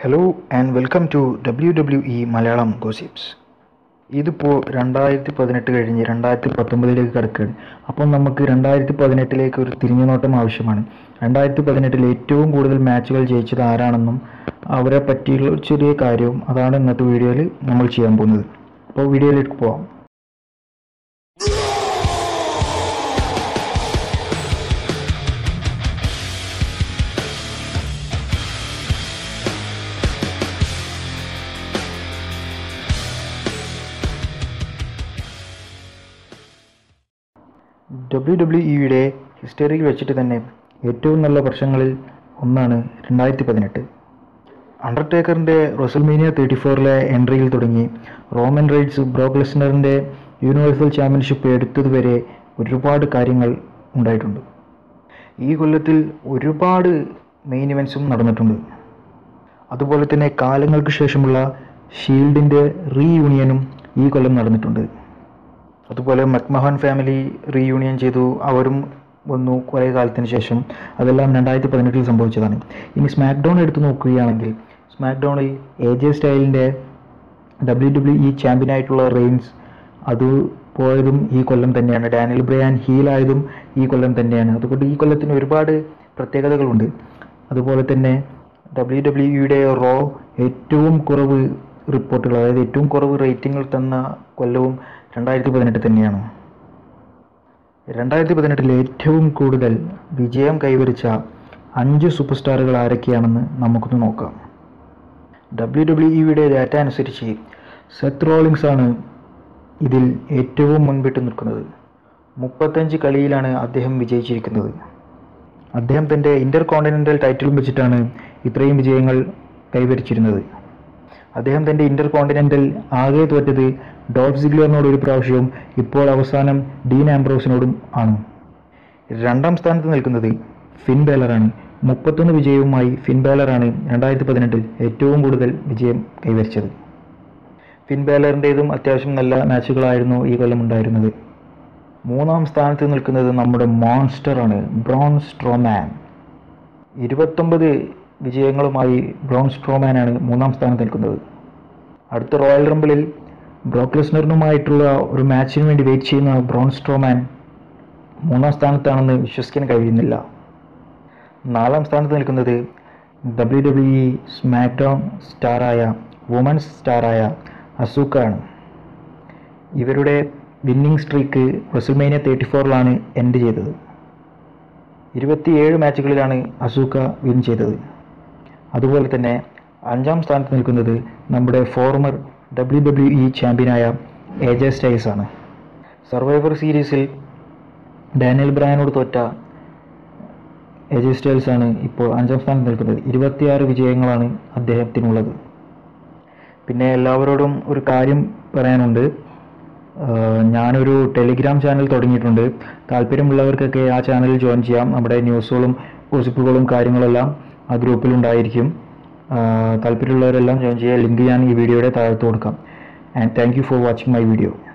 hello and welcome to W W E Malayalam gossips ഇതിപ്പോൾ രണ്ടായിരത്തി പതിനെട്ട് കഴിഞ്ഞ് രണ്ടായിരത്തി പത്തൊമ്പതിലേക്ക് കിടക്കുകയാണ് അപ്പം നമുക്ക് രണ്ടായിരത്തി പതിനെട്ടിലേക്ക് ഒരു തിരിഞ്ഞുനോട്ടം ആവശ്യമാണ് രണ്ടായിരത്തി പതിനെട്ടിൽ ഏറ്റവും കൂടുതൽ മാച്ചുകൾ ജയിച്ചത് ആരാണെന്നും അവരെ പറ്റിയുള്ള ഒരു ചെറിയ കാര്യവും അതാണ് ഇന്നത്തെ വീഡിയോയിൽ നമ്മൾ ചെയ്യാൻ പോകുന്നത് അപ്പോൾ വീഡിയോയിലേക്ക് പോവാം ഡബ്ല്യു ഡബ്ല്യു ഇയുടെ ഹിസ്റ്ററിയിൽ വെച്ചിട്ട് തന്നെ ഏറ്റവും നല്ല വർഷങ്ങളിൽ ഒന്നാണ് രണ്ടായിരത്തി പതിനെട്ട് അണ്ടർടേക്കറിൻ്റെ റൊസൽമീനിയ തേർട്ടി ഫോറിലെ എൻട്രിയിൽ തുടങ്ങി റോമൻ റൈഡ്സ് ബ്രോക്ക് ലെസ്നറിൻ്റെ യൂണിവേഴ്സൽ ചാമ്പ്യൻഷിപ്പ് എടുത്തതുവരെ ഒരുപാട് കാര്യങ്ങൾ ഉണ്ടായിട്ടുണ്ട് ഈ കൊല്ലത്തിൽ ഒരുപാട് മെയിൻ ഇവൻസും നടന്നിട്ടുണ്ട് അതുപോലെ തന്നെ കാലങ്ങൾക്ക് ശേഷമുള്ള ഷീൽഡിൻ്റെ റീയൂണിയനും ഈ കൊല്ലം നടന്നിട്ടുണ്ട് അതുപോലെ മക്മഹാൻ ഫാമിലി റീയൂണിയൻ ചെയ്തു അവരും വന്നു കുറേ കാലത്തിന് ശേഷം അതെല്ലാം രണ്ടായിരത്തി പതിനെട്ടിൽ സംഭവിച്ചതാണ് ഇനി സ്മാക്ക് ഡൗൺ എടുത്ത് നോക്കുകയാണെങ്കിൽ സ്മാക്ക് ഡൗണിൽ എ ജെ സ്റ്റൈലിൻ്റെ ഡബ്ല്യു ഡബ്ല്യു ഇ ചാമ്പ്യനായിട്ടുള്ള റെയിൻസ് അത് പോയതും ഈ കൊല്ലം തന്നെയാണ് ഡാനിയൽ ബ്രയാൻ ഹീലായതും ഈ കൊല്ലം തന്നെയാണ് അതുകൊണ്ട് ഈ കൊല്ലത്തിന് ഒരുപാട് പ്രത്യേകതകളുണ്ട് അതുപോലെ തന്നെ ഡബ്ല്യു ഡബ്ല്യു ഇയുടെ റോ ഏറ്റവും കുറവ് റിപ്പോർട്ടുകൾ അതായത് ഏറ്റവും കുറവ് റേറ്റിംഗിൽ തന്ന കൊല്ലവും രണ്ടായിരത്തി പതിനെട്ട് തന്നെയാണ് രണ്ടായിരത്തി പതിനെട്ടിൽ ഏറ്റവും കൂടുതൽ വിജയം കൈവരിച്ച അഞ്ച് സൂപ്പർ സ്റ്റാറുകൾ ആരൊക്കെയാണെന്ന് നമുക്കൊന്ന് നോക്കാം ഡബ്ല്യു ഡബ്ല്യു ഇയുടെ ഡാറ്റ അനുസരിച്ച് സെത്ത് റോളിങ്സ് ആണ് ഇതിൽ ഏറ്റവും മുൻപിട്ട് നിൽക്കുന്നത് മുപ്പത്തഞ്ച് കളിയിലാണ് അദ്ദേഹം വിജയിച്ചിരിക്കുന്നത് അദ്ദേഹം തൻ്റെ ഇൻ്റർ കോണ്ടിനെൻ്റൽ ടൈറ്റിലും വെച്ചിട്ടാണ് ഇത്രയും വിജയങ്ങൾ കൈവരിച്ചിരുന്നത് അദ്ദേഹം തൻ്റെ ഇൻ്റർ കോണ്ടിനെൻ്റൽ ആകെ തോറ്റത് ഡോൾഫ് സിഗ്ലറിനോട് ഒരു പ്രാവശ്യവും ഇപ്പോൾ അവസാനം ഡീൻ ആംബ്രോസിനോടും ആണ് രണ്ടാം സ്ഥാനത്ത് നിൽക്കുന്നത് ഫിൻ ബേലറാണ് മുപ്പത്തൊന്ന് വിജയവുമായി ഫിൻ ബേലറാണ് രണ്ടായിരത്തി പതിനെട്ടിൽ ഏറ്റവും കൂടുതൽ വിജയം കൈവരിച്ചത് ഫിൻ ബേലറിൻ്റേതും അത്യാവശ്യം നല്ല മാച്ചുകളായിരുന്നു ഈ കൊല്ലം ഉണ്ടായിരുന്നത് മൂന്നാം സ്ഥാനത്ത് നിൽക്കുന്നത് നമ്മുടെ മോൺസ്റ്ററാണ് ബ്രോൺ സ്ട്രോമാൻ ഇരുപത്തൊമ്പത് വിജയങ്ങളുമായി ബ്രോൺ സ്ട്രോമാനാണ് മൂന്നാം സ്ഥാനത്ത് നിൽക്കുന്നത് അടുത്ത റോയൽ റംബിളിൽ ബ്രോക്ക് ലെസ്നറിനുമായിട്ടുള്ള ഒരു മാച്ചിന് വേണ്ടി വെയിറ്റ് ചെയ്യുന്ന ബ്രോൺ സ്ട്രോമാൻ മൂന്നാം സ്ഥാനത്താണെന്ന് വിശ്വസിക്കാൻ കഴിയുന്നില്ല നാലാം സ്ഥാനത്ത് നിൽക്കുന്നത് W W E SmackDown സ്റ്റാറായ വുമൻസ് സ്റ്റാറായ അസൂക്ക ആണ് ഇവരുടെ വിന്നിംഗ് സ്ട്രീക്ക് റെസൽമേനിയ തേർട്ടി ഫോറിലാണ് എൻഡ് ചെയ്തത് ഇരുപത്തിയേഴ് മാച്ചുകളിലാണ് അസൂക്ക വിൻ ചെയ്തത് അതുപോലെ തന്നെ അഞ്ചാം സ്ഥാനത്ത് നിൽക്കുന്നത് നമ്മുടെ ഫോർമർ ഡബ്ല്യു ഡബ്ല്യു ഇ ചാമ്പ്യനായ എ ജെ സ്റ്റൈൽസ് ആണ് സർവൈവർ സീരീസിൽ ഡാനിയൽ ബ്രയാനോട് തോറ്റ എ ജെ സ്റ്റൈൽസ് ആണ് ഇപ്പോൾ അഞ്ചാം സ്ഥാനത്ത് നിൽക്കുന്നത് ഇരുപത്തിയാറ് വിജയങ്ങളാണ് അദ്ദേഹത്തിനുള്ളത് പിന്നെ എല്ലാവരോടും ഒരു കാര്യം പറയാനുണ്ട് ആഹ് ഞാനൊരു ടെലിഗ്രാം ചാനൽ തുടങ്ങിയിട്ടുണ്ട് താല്പര്യമുള്ളവർക്കൊക്കെ ആ ചാനലിൽ ജോയിൻ ചെയ്യാം നമ്മുടെ ന്യൂസുകളും ഗോസിപ്പുകളും കാര്യങ്ങളെല്ലാം ആ ഗ്രൂപ്പിൽ ഉണ്ടായിരിക്കും ആഹ് താല്പര്യമുള്ളവരെല്ലാം ജോയിൻ ചെയ്യുക ലിങ്ക് ഞാൻ ഈ വീഡിയോയുടെ താഴത്ത് കൊടുക്കാം and thank you for watching my video